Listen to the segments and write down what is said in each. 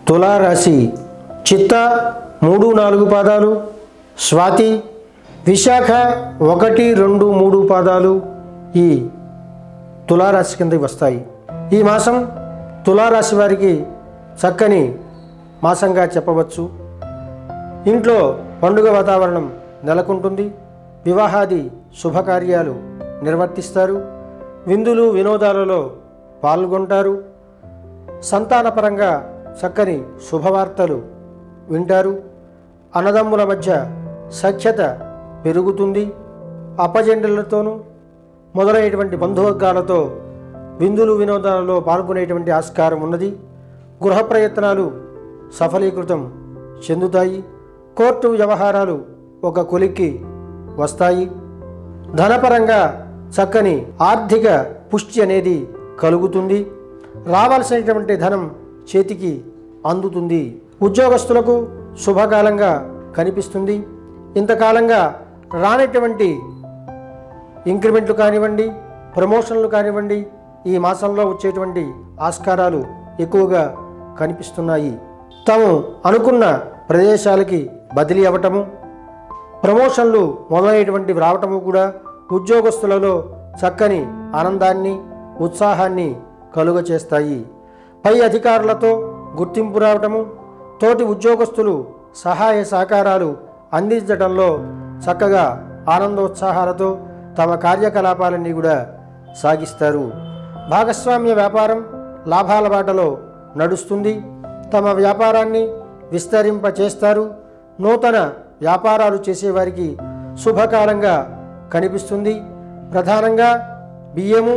తులారాశి చిత్త మూడు నాలుగు పాదాలు స్వాతి విశాఖ ఒకటి రెండు మూడు పాదాలు ఈ తులారాశి కిందకి వస్తాయి ఈ మాసం తులారాశి వారికి చక్కని మాసంగా చెప్పవచ్చు ఇంట్లో పండుగ వాతావరణం నెలకొంటుంది వివాహాది శుభకార్యాలు నిర్వర్తిస్తారు విందులు వినోదాలలో పాల్గొంటారు సంతానపరంగా చక్కని శుభవార్తలు వింటారు అన్నదమ్ముల మధ్య సఖ్యత పెరుగుతుంది అపజెండలతోనూ మొదలైనటువంటి బంధువర్గాలతో విందులు వినోదాలలో పాల్గొనేటువంటి ఆస్కారం ఉన్నది గృహ ప్రయత్నాలు సఫలీకృతం చెందుతాయి కోర్టు వ్యవహారాలు ఒక కొలిక్కి వస్తాయి ధనపరంగా చక్కని ఆర్థిక పుష్టి అనేది కలుగుతుంది రావాల్సినటువంటి ధనం చేతికి అందుతుంది ఉద్యోగస్తులకు శుభకాలంగా కనిపిస్తుంది ఇంతకాలంగా రానటువంటి ఇంక్రిమెంట్లు కానివ్వండి ప్రమోషన్లు కానివ్వండి ఈ మాసంలో వచ్చేటువంటి ఆస్కారాలు ఎక్కువగా కనిపిస్తున్నాయి తాము అనుకున్న ప్రదేశాలకి బదిలీ అవ్వటము ప్రమోషన్లు మొదలైనటువంటివి రావటము కూడా ఉద్యోగస్తులలో చక్కని ఆనందాన్ని ఉత్సాహాన్ని కలుగ చేస్తాయి పై అధికారులతో గుర్తింపు రావటము తోటి ఉద్యోగస్తులు సహాయ సహకారాలు అందించడంలో చక్కగా ఆనందోత్సాహాలతో తమ కార్యకలాపాలన్నీ కూడా సాగిస్తారు భాగస్వామ్య వ్యాపారం లాభాల బాటలో నడుస్తుంది తమ వ్యాపారాన్ని విస్తరింప చేస్తారు నూతన వ్యాపారాలు చేసేవారికి శుభకాలంగా కనిపిస్తుంది ప్రధానంగా బియ్యము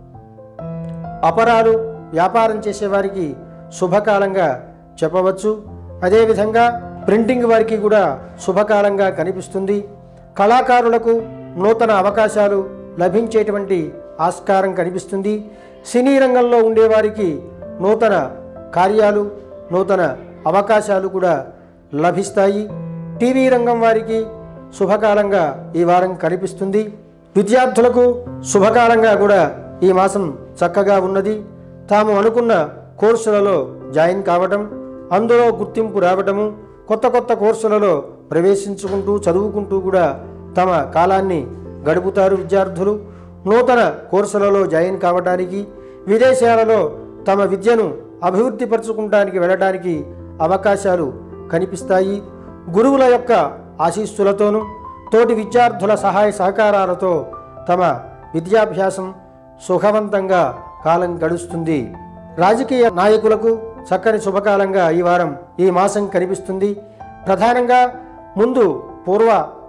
అపరాలు వ్యాపారం చేసేవారికి శుభకాలంగా చెప్పవచ్చు అదేవిధంగా ప్రింటింగ్ వారికి కూడా శుభకాలంగా కనిపిస్తుంది కళాకారులకు నూతన అవకాశాలు లభించేటువంటి ఆస్కారం కనిపిస్తుంది సినీ రంగంలో ఉండేవారికి నూతన కార్యాలు నూతన అవకాశాలు కూడా లభిస్తాయి టీవీ రంగం వారికి శుభకాలంగా ఈ వారం కనిపిస్తుంది విద్యార్థులకు శుభకాలంగా కూడా ఈ మాసం చక్కగా ఉన్నది తాము అనుకున్న కోర్సులలో జాయిన్ కావటం అందులో గుర్తింపు రావటము కొత్త కొత్త కోర్సులలో ప్రవేశించుకుంటూ చదువుకుంటూ కూడా తమ కాలాన్ని గడుపుతారు విద్యార్థులు నూతన కోర్సులలో జాయిన్ కావడానికి విదేశాలలో తమ విద్యను అభివృద్ధి పరచుకుంటానికి వెళ్ళడానికి అవకాశాలు కనిపిస్తాయి గురువుల యొక్క ఆశీస్సులతోనూ తోటి విద్యార్థుల సహాయ సహకారాలతో తమ విద్యాభ్యాసం సుఖవంతంగా కాలం గడుస్తుంది రాజకీయ నాయకులకు చక్కని శుభకాలంగా ఈ వారం ఈ మాసం కనిపిస్తుంది ప్రధానంగా ముందు పూర్వ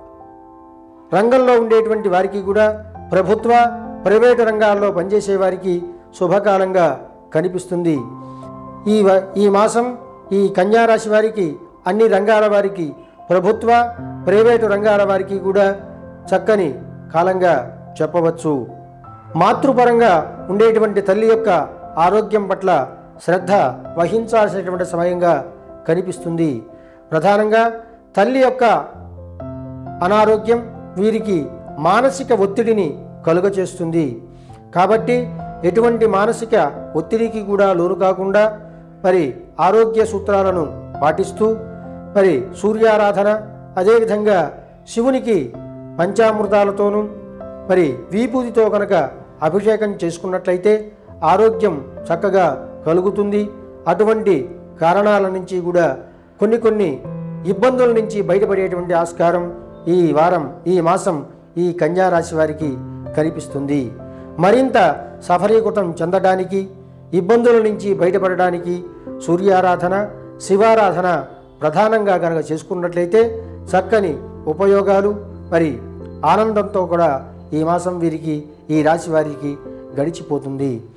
రంగంలో ఉండేటువంటి వారికి కూడా ప్రభుత్వ ప్రైవేటు రంగాల్లో పనిచేసే వారికి శుభకాలంగా కనిపిస్తుంది ఈ వ- ఈ మాసం ఈ కన్యారాశి వారికి అన్ని రంగాల వారికి ప్రభుత్వ ప్రైవేటు రంగాల వారికి కూడా చక్కని కాలంగా చెప్పవచ్చు మాతృపరంగా ఉండేటువంటి తల్లి యొక్క ఆరోగ్యం పట్ల శ్రద్ధ వహించాల్సినటువంటి సమయంగా కనిపిస్తుంది ప్రధానంగా తల్లి యొక్క అనారోగ్యం వీరికి మానసిక ఒత్తిడిని కలుగచేస్తుంది కాబట్టి ఎటువంటి మానసిక ఒత్తిడికి కూడా లోను కాకుండా మరి ఆరోగ్య సూత్రాలను పాటిస్తూ మరి సూర్యారాధన అదేవిధంగా శివునికి పంచామృతాలతోనూ మరి వీపూదితో కనుక అభిషేకం చేసుకున్నట్లయితే ఆరోగ్యం చక్కగా కలుగుతుంది అటువంటి కారణాల నుంచి కూడా కొన్ని కొన్ని ఇబ్బందుల నుంచి బయటపడేటువంటి ఆస్కారం ఈ వారం ఈ మాసం ఈ కన్యా రాశి వారికి కనిపిస్తుంది మరింత సఫలీకృతం చెందడానికి ఇబ్బందుల నుంచి బయటపడడానికి సూర్యారాధన శివారాధన ప్రధానంగా కనుక చేసుకున్నట్లయితే చక్కని ఉపయోగాలు మరి ఆనందంతో కూడా ఈ మాసం వీరికి ఈ రాశి వారికి గడిచిపోతుంది